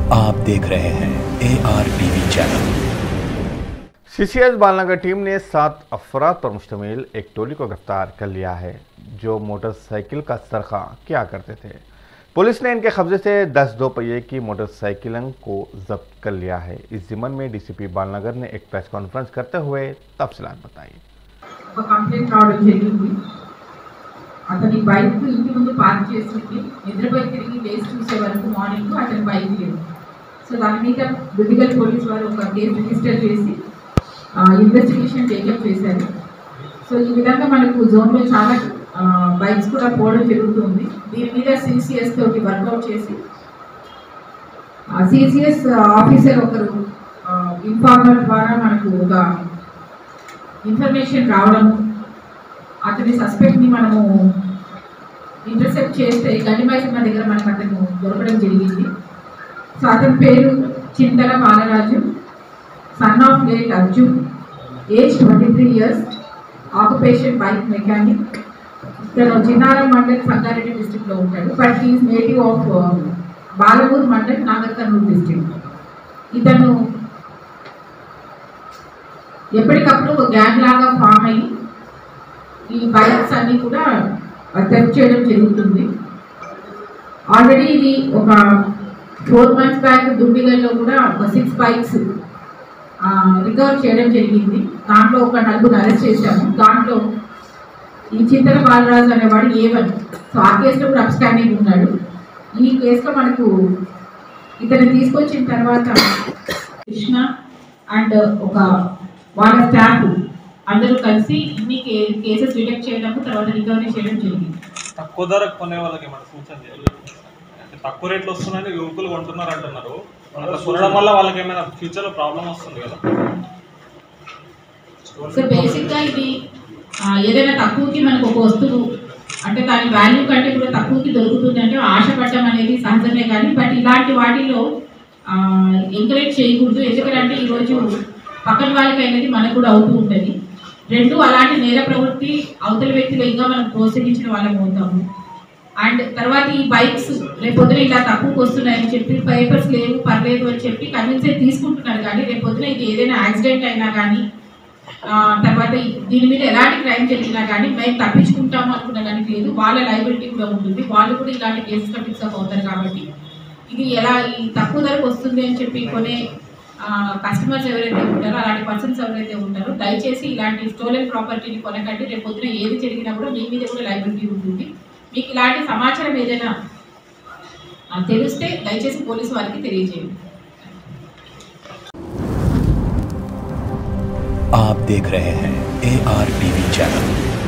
आप देख रहे हैं A R TV channel CCS Balanagar team ने सात अफराद पर मुश्तमिल एक टोली को गिरफ्तार कर लिया है जो मोटरसाइकिल का सरखा किया करते थे पुलिस ने इनके कब्जे से दस दो पहिए की मोटरसाइकिलों को जब्त कर लिया है इस जिमन में डीसीपी बालनगर ने एक प्रेस कॉन्फ्रेंस करते हुए तफसीलात बताई ఒక కంప్లైంట్ రావడం జరిగింది అతని బైక్ ఇంటి ముందు పార్క్ చేసింది నిద్రపోయి తిరిగి లేచి చూసే వరకు మార్నింగ్ అతని బైక్ లేదు సో దాని మీద దుడిగల్ పోలీస్ వారు ఒక కేసు రిజిస్టర్ చేసి ఇన్వెస్టిగేషన్ టేకప్ చేశారు సో ఈ విధంగా మనకు జోన్లో చాలా బైక్స్ కూడా పోవడం జరుగుతుంది దీని మీద సిసిఎస్ తోటి వర్కౌట్ చేసి సిసిఎస్ ఆఫీసర్ ఒకరు ఇన్ఫార్మర్ ద్వారా మనకు ఒక ఇన్ఫర్మేషన్ రావడం అతని సస్పెక్ట్ని మనము ఇంటర్సెప్ట్ చేస్తే గండిమైసమ్మ దగ్గర మనకు అతను దొరకడం జరిగింది సో అతని పేరు Chintala Balaraju son of late Arjun age twenty three years occupation bike mechanic ఇతను చిన్నారం మండల్ సంగారెడ్డి డిస్టిక్లో ఉంటాడు but he's native of Balmuru mandal Nagar Kurnool district ఇతను ఎప్పటికప్పుడు ఒక గ్యాంగ్ లాగా ఫామ్ అయ్యి ఈ బైక్స్ అన్ని కూడా థెఫ్ట్ చేయడం జరుగుతుంది ఆల్రెడీ ఇది ఒక ఫోర్ మంత్స్ బ్యాక్ దుండిగల్లో కూడా ఒక సిక్స్ బైక్స్ రికవర్ చేయడం జరిగింది దాంట్లో ఒక నలుగురు అరెస్ట్ చేశాము దాంట్లో ఈ చింతల బాలరాజు అనేవాడు ఏ వన్ సో ఆ కేసులో కూడా అబ్స్టాండింగ్ ఉన్నాడు ఈ కేసులో మనకు ఇతను తీసుకొచ్చిన తర్వాత కృష్ణ అండ్ ఒక వాళ్ళ స్టాఫ్ అందరూ కలిసి ఇన్ని కే- కేసెస్ డిటెక్ట్ చేయడము తర్వాత రికవరీ చేయడం జరిగింది తక్కువ ధరకు కొనే వాళ్ళకి ఏమైనా సూచన చేయాలి అంటే తక్కువ రేట్లు వస్తున్నాయని యువకులు కొంటున్నారు అంటున్నారు అట్లా కొనడం వల్ల వాళ్ళకి ఏమైనా ఫ్యూచర్ లో ప్రాబ్లం వస్తుంది కదా సో బేసిక్గా ఇది ఆ, ఏదైనా తక్కువకి మనకు ఒక వస్తువు అంటే దాని వాల్యూ కంటే కూడా తక్కువకి దొరుకుతుంది అంటే ఆశపడటం అనేది సహజమే కానీ బట్ ఇలాంటి వాటిలో ఎంకరేజ్ చేయకూడదు ఎందుకంటే ఈరోజు పక్కన వాళ్ళకి అనేది మనకు కూడా అవుతూ ఉంటుంది రెండు అలాంటి నేర ప్రవృత్తి అవతల వ్యక్తిలో ఇంకా మనం ప్రోత్సహించిన వాళ్ళం అవుతాము అండ్ తర్వాత ఈ బైక్స్ రేపొద్దున ఇలా తక్కువకి వస్తున్నాయని చెప్పి పేపర్స్ లేవు పర్లేదు అని చెప్పి కన్విన్స్ అయి తీసుకుంటున్నారు కానీ రేపొద్దున ఇది ఏదైనా యాక్సిడెంట్ అయినా కానీ ఆ, తర్వాత ఈ- దీని మీద ఎలాంటి క్రైమ్ జరిగినా కానీ మేము తప్పించుకుంటాము అనుకున్న దానికి లేదు వాళ్ళ లైబిలిటీ కూడా ఉంటుంది వాళ్ళు కూడా ఇలాంటి కేసెస్ ఫిక్స్ అప్ అవుతారు కాబట్టి ఇది ఎలా ఈ తక్కువ ధరకు వస్తుంది అని చెప్పి కొనే కస్టమర్స్ ఎవరైతే ఉంటారో అలాంటి పర్సన్స్ ఎవరైతే ఉంటారో దయచేసి ఇలాంటి స్టోలెన్ ప్రాపర్టీని కొనకండి రేపు పొద్దున ఏది జరిగినా కూడా మీ మీద కూడా లైబిలిటీ ఉంటుంది మీకు ఇలాంటి సమాచారం ఏదైనా ఆ, తెలిస్తే దయచేసి పోలీసు వారికి తెలియజేయండి आप देख रहे हैं ए आर टीवी चैनल